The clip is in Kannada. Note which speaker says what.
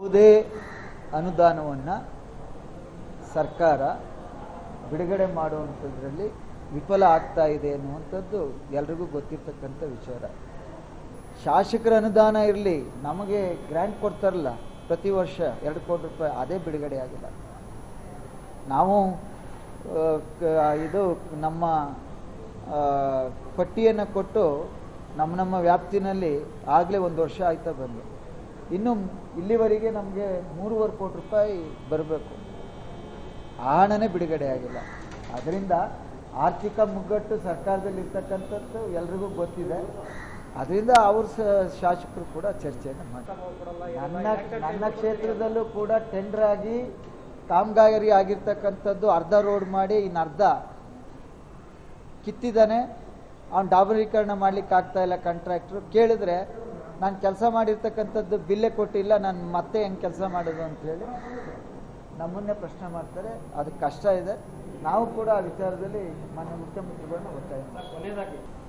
Speaker 1: ಯಾವುದೇ ಅನುದಾನವನ್ನು ಸರ್ಕಾರ ಬಿಡುಗಡೆ ಮಾಡುವಂಥದ್ರಲ್ಲಿ ವಿಫಲ ಆಗ್ತಾ ಇದೆ ಅನ್ನುವಂಥದ್ದು ಎಲ್ರಿಗೂ ಗೊತ್ತಿರ್ತಕ್ಕಂಥ ವಿಚಾರ ಶಾಸಕರ ಅನುದಾನ ಇರಲಿ ನಮಗೆ ಗ್ರ್ಯಾಂಟ್ ಕೊಡ್ತಾರಲ್ಲ ಪ್ರತಿ ವರ್ಷ ಎರಡು ಕೋಟಿ ರೂಪಾಯಿ ಅದೇ ಬಿಡುಗಡೆ ಆಗಿಲ್ಲ ನಾವು ಆ, ಕ- ಇದು ನಮ್ಮ ಆ, ಪಟ್ಟಿಯನ್ನು ಕೊಟ್ಟು ನಮ್ಮ ನಮ್ಮ ವ್ಯಾಪ್ತಿನಲ್ಲಿ ಆಗಲೇ ಒಂದು ವರ್ಷ ಆಯ್ತಾ ಬಂದು ಇನ್ನು ಇಲ್ಲಿವರೆಗೆ ನಮಗೆ ಮೂರುವರೆ ಕೋಟಿ ರೂಪಾಯಿ ಬರಬೇಕು ಆ ಹಣನೇ ಬಿಡುಗಡೆ ಆಗಿಲ್ಲ ಅದರಿಂದ ಆರ್ಥಿಕ ಮುಗ್ಗಟ್ಟು ಸರ್ಕಾರದಲ್ಲಿ ಇರ್ತಕ್ಕಂಥದ್ದು ಎಲ್ರಿಗೂ ಗೊತ್ತಿದೆ ಅದರಿಂದ ಅವ್ರ ಸ- ಶಾಸಕರು ಕೂಡ ಚರ್ಚೆಯನ್ನು ಮಾಡ್ತಾರೆ ನನ್ನ ನನ್ನ ಕ್ಷೇತ್ರದಲ್ಲೂ ಕೂಡ ಟೆಂಡರ್ ಆಗಿ ಕಾಮಗಾರಿ ಆಗಿರ್ತಕ್ಕಂಥದ್ದು ಅರ್ಧ ರೋಡ್ ಮಾಡಿ ಇನ್ನು ಅರ್ಧ ಕಿತ್ತಿದ್ದಾನೆ ಅವ್ನು ಡಾಬರೀಕರಣ ಮಾಡ್ಲಿಕ್ಕೆ ಆಗ್ತಾ ಇಲ್ಲ ಕಾಂಟ್ರಾಕ್ಟ್ರು ಕೇಳಿದ್ರೆ ನಾನು ಕೆಲಸ ಮಾಡಿರ್ತಕ್ಕಂಥದ್ದು ಬಿಲ್ಲೇ ಕೊಟ್ಟಿಲ್ಲ ನಾನು ಮತ್ತೆ ಹೆಂಗೆ ಕೆಲಸ ಮಾಡೋದು ಅಂತ ಹೇಳಿ ನಮ್ಮನ್ನೇ ಪ್ರಶ್ನೆ ಮಾಡ್ತಾರೆ ಅದಕ್ಕೆ ಕಷ್ಟ ಇದೆ ನಾವು ಕೂಡ ಆ ವಿಚಾರದಲ್ಲಿ ಮಾನ್ಯ ಮುಖ್ಯಮಂತ್ರಿಗಳನ್ನ ಒತ್ತಾಯ ಮಾಡ್ತೀವಿ.
Speaker 2: ಕೊನೆಯದಾಗಿ